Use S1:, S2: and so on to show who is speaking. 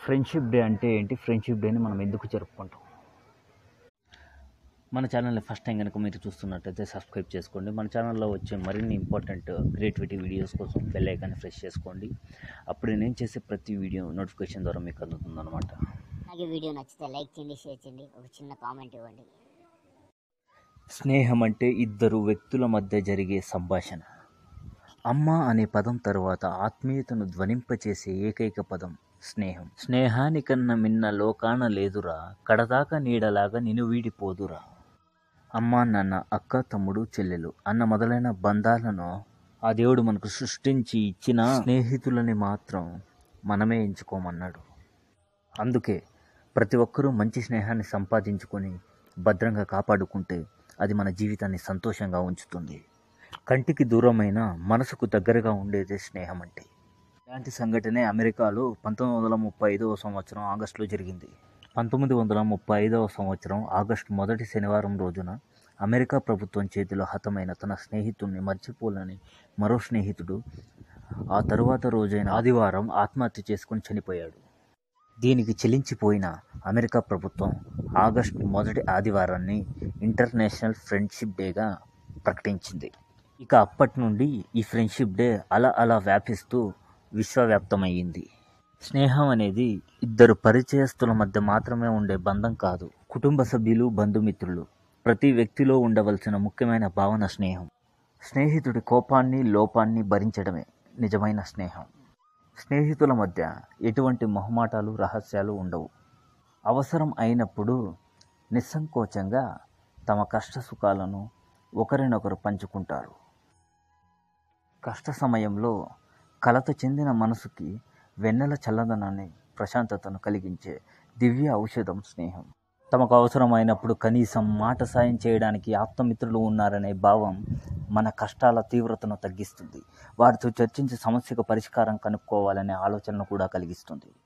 S1: friendship day అంటే ఏంటి friendship డేని మనం ఎందుకు జరుపుకుంటాం మన ఛానల్ని ఫస్ట్ టైం కనుక మీరు చూస్తున్నట్టయితే సబ్స్క్రైబ్ చేసుకోండి మన ఛానల్లో వచ్చే మరిన్ని ఇంపార్టెంట్ క్రియేటివిటీ వీడియోస్ కోసం బెల్ ఐకాన్ని ప్రెస్ చేసుకోండి అప్పుడు నేను చేసే ప్రతి వీడియో నోటిఫికేషన్ ద్వారా మీకు అందుతుందన్నమాట
S2: అలాగే వీడియో నచ్చితే లైక్ చేయండి షేర్ చేయండి ఒక చిన్న కామెంట్ ఇవ్వండి
S1: స్నేహం అంటే ఇద్దరు వ్యక్తుల మధ్య జరిగే సంభాషణ అమ్మ అనే పదం తరువాత ఆత్మీయతను ధ్వనింపచేసే ఏకైక పదం స్నేహం స్నేహానికన్నా మిన్న లోకాన లేదురా కడదాకా నీడలాగా నిను వీడిపోదురా అమ్మ నాన్న అక్క తమ్ముడు చెల్లెలు అన్న మొదలైన బంధాలను ఆ దేవుడు మనకు సృష్టించి ఇచ్చిన స్నేహితులని మాత్రం మనమే ఎంచుకోమన్నాడు అందుకే ప్రతి ఒక్కరూ మంచి స్నేహాన్ని సంపాదించుకొని భద్రంగా కాపాడుకుంటే అది మన జీవితాన్ని సంతోషంగా ఉంచుతుంది కంటికి దూరమైన మనసుకు దగ్గరగా ఉండేదే స్నేహం అంటే ఇలాంటి సంఘటనే అమెరికాలో పంతొమ్మిది వందల ముప్పై ఐదవ సంవత్సరం ఆగస్టులో జరిగింది పంతొమ్మిది వందల ముప్పై ఐదవ సంవత్సరం ఆగస్టు మొదటి శనివారం రోజున అమెరికా ప్రభుత్వం చేతిలో హతమైన తన స్నేహితుడిని మర్చిపోలేని మరో స్నేహితుడు ఆ తరువాత రోజైన ఆదివారం ఆత్మహత్య చేసుకుని చనిపోయాడు దీనికి చెలించిపోయిన అమెరికా ప్రభుత్వం ఆగస్టు మొదటి ఆదివారాన్ని ఇంటర్నేషనల్ ఫ్రెండ్షిప్ డేగా ప్రకటించింది ఇక అప్పటి నుండి ఈ ఫ్రెండ్షిప్ డే అలా అలా వ్యాపిస్తూ విశ్వవ్యాప్తమయ్యింది స్నేహం అనేది ఇద్దరు పరిచయస్తుల మధ్య మాత్రమే ఉండే బంధం కాదు కుటుంబ సభ్యులు బంధుమిత్రులు ప్రతి వ్యక్తిలో ఉండవలసిన ముఖ్యమైన భావన స్నేహం స్నేహితుడి కోపాన్ని లోపాన్ని భరించడమే నిజమైన స్నేహం స్నేహితుల మధ్య ఎటువంటి మొహమాటాలు రహస్యాలు ఉండవు అవసరం అయినప్పుడు నిస్సంకోచంగా తమ కష్ట సుఖాలను ఒకరినొకరు పంచుకుంటారు కష్ట సమయంలో కలత చెందిన మనసుకి వెన్నెల చల్లదనాన్ని ప్రశాంతతను కలిగించే దివ్య ఔషధం స్నేహం తమకు అవసరమైనప్పుడు కనీసం మాట సాయం చేయడానికి ఆప్తమిత్రులు ఉన్నారనే భావం మన కష్టాల తీవ్రతను తగ్గిస్తుంది వారితో చర్చించి సమస్యకు పరిష్కారం కనుక్కోవాలనే ఆలోచనను కూడా కలిగిస్తుంది